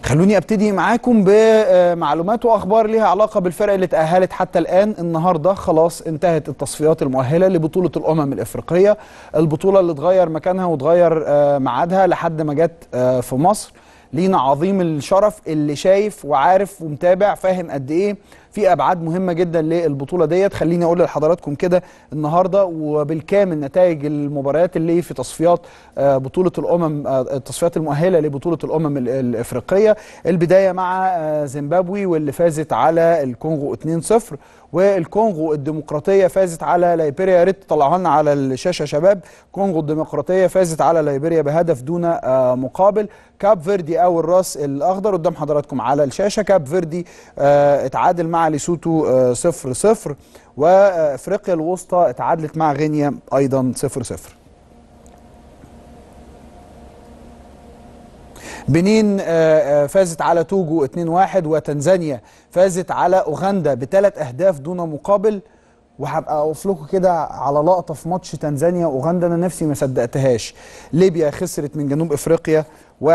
خلوني ابتدي معاكم بمعلومات واخبار ليها علاقه بالفرق اللي تاهلت حتى الان النهارده خلاص انتهت التصفيات المؤهله لبطوله الامم الافريقيه البطوله اللي اتغير مكانها واتغير ميعادها لحد ما جت في مصر لينا عظيم الشرف اللي شايف وعارف ومتابع فاهم قد ايه في ابعاد مهمه جدا للبطوله ديت خليني اقول لحضراتكم كده النهارده وبالكامل نتائج المباريات اللي في تصفيات بطوله الامم التصفيات المؤهله لبطوله الامم الافريقيه البدايه مع زيمبابوي واللي فازت على الكونغو 2-0 والكونغو الديمقراطيه فازت على ليبيريا يا ريت تطلعوها لنا على الشاشه شباب كونغو الديمقراطيه فازت على ليبيريا بهدف دون مقابل كاب فيردي او الراس الاخضر قدام حضراتكم على الشاشه كاب فيردي اتعادل مع ليسوتو 0 0 وافريقيا الوسطى اتعادلت مع غينيا ايضا 0 0 بنين فازت على توجو 2-1 وتنزانيا فازت على اوغندا بثلاث اهداف دون مقابل وهبقى اقف لكم كده على لقطه في ماتش تنزانيا واوغندا انا نفسي ما صدقتهاش ليبيا خسرت من جنوب افريقيا 1-2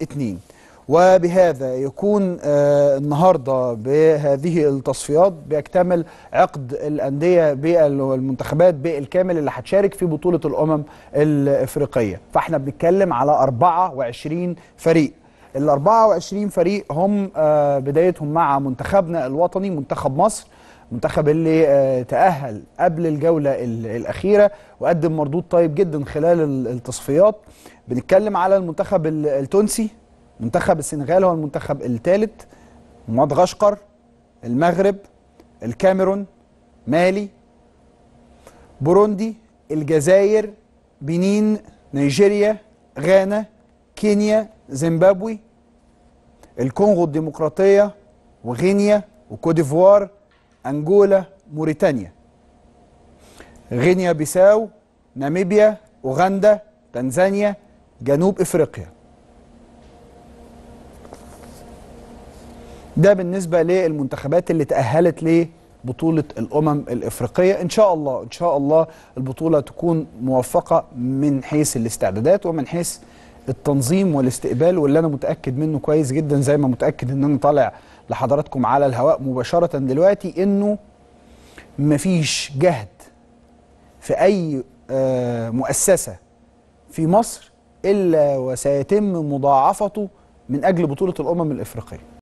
وبهذا يكون آه النهارده بهذه التصفيات بيكتمل عقد الانديه بالمنتخبات بالكامل اللي هتشارك في بطوله الامم الافريقيه فاحنا بنتكلم على 24 فريق ال 24 فريق هم آه بدايتهم مع منتخبنا الوطني منتخب مصر المنتخب اللي آه تأهل قبل الجولة الأخيرة وقدم مردود طيب جدا خلال التصفيات بنتكلم على المنتخب التونسي منتخب السنغال هو المنتخب الثالث مدغشقر المغرب الكاميرون مالي بوروندي الجزائر بنين نيجيريا غانا كينيا زيمبابوي الكونغو الديمقراطية وغينيا وكوديفوار أنجولا موريتانيا غينيا بيساو ناميبيا أوغندا تنزانيا جنوب إفريقيا ده بالنسبه للمنتخبات اللي تاهلت لبطوله الامم الافريقيه ان شاء الله ان شاء الله البطوله تكون موفقه من حيث الاستعدادات ومن حيث التنظيم والاستقبال واللي انا متاكد منه كويس جدا زي ما متاكد ان انا طالع لحضراتكم على الهواء مباشره دلوقتي انه مفيش جهد في اي مؤسسه في مصر الا وسيتم مضاعفته من اجل بطوله الامم الافريقيه